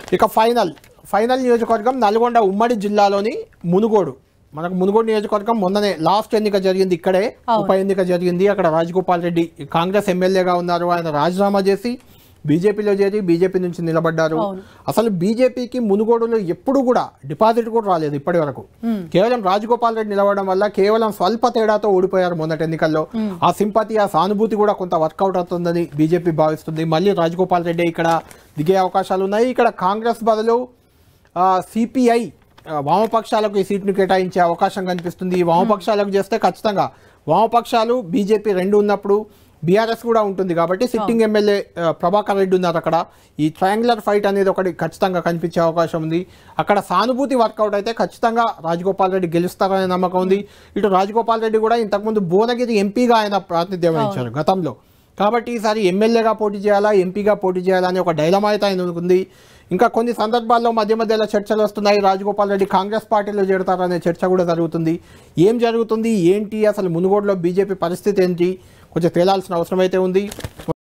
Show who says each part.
Speaker 1: ఇక final final నియోజకవర్గం నల్గొండ ఉమ్మడి జిల్లాలోని మునుగోడు మనకు మునుగోడు నియోజకవర్గం మొన్ననే లాస్ట్ ఎన్నిక జరిగింది ఇక్కడే ఉప ఎన్నిక జరిగింది అక్కడ రాజగోపాల్ రెడ్డి కాంగ్రెస్ ఎమ్మెల్యేగా ఉన్నారు ఆయన రాజీనామా చేసి బీజేపీలో చేరి బీజేపీ నుంచి నిలబడ్డారు అసలు బీజేపీకి మునుగోడులో ఎప్పుడు కూడా డిపాజిట్ కూడా రాలేదు ఇప్పటి వరకు కేవలం రాజగోపాల్ రెడ్డి నిలవడం వల్ల కేవలం స్వల్ప తేడాతో ఓడిపోయారు మొన్నటి ఎన్నికల్లో ఆ సింపతి ఆ సానుభూతి కూడా కొంత వర్కౌట్ అవుతుందని బీజేపీ భావిస్తుంది మళ్ళీ రాజగోపాల్ రెడ్డి ఇక్కడ దిగే అవకాశాలు ఉన్నాయి ఇక్కడ కాంగ్రెస్ బదులు సిపిఐ వామపక్షాలకు ఈ సీట్ను కేటాయించే అవకాశం కనిపిస్తుంది ఈ వామపక్షాలకు చేస్తే ఖచ్చితంగా వామపక్షాలు బీజేపీ రెండు ఉన్నప్పుడు బీఆర్ఎస్ కూడా ఉంటుంది కాబట్టి సిట్టింగ్ ఎమ్మెల్యే ఆ, ప్రభాకర్ రెడ్డి ఉన్నారు అక్కడ ఈ ట్రయాంగులర్ ఫైట్ అనేది ఒకటి ఖచ్చితంగా కనిపించే అవకాశం ఉంది అక్కడ సానుభూతి వర్కౌట్ అయితే ఖచ్చితంగా రాజగోపాల్ రెడ్డి గెలుస్తారనే నమ్మకం ఉంది ఇటు రాజగోపాల్ రెడ్డి కూడా ఇంతకుముందు భువనగిరి ఎంపీగా ఆయన ప్రాతినిధ్యం వహించారు గతంలో కాబట్టి ఈసారి ఎమ్మెల్యేగా పోటీ చేయాలా ఎంపీగా పోటీ చేయాలా అనే ఒక డైలమా అయితే ఆయన ఉంది ఇంకా కొన్ని సందర్భాల్లో మధ్య మధ్యలో చర్చలు వస్తున్నాయి రాజగోపాల్ రెడ్డి కాంగ్రెస్ పార్టీలో చేరుతారనే చర్చ కూడా జరుగుతుంది ఏం జరుగుతుంది ఏంటి అసలు మునుగోడులో బీజేపీ పరిస్థితి ఏంటి కొంచెం తేలాల్సిన అవసరం అయితే ఉంది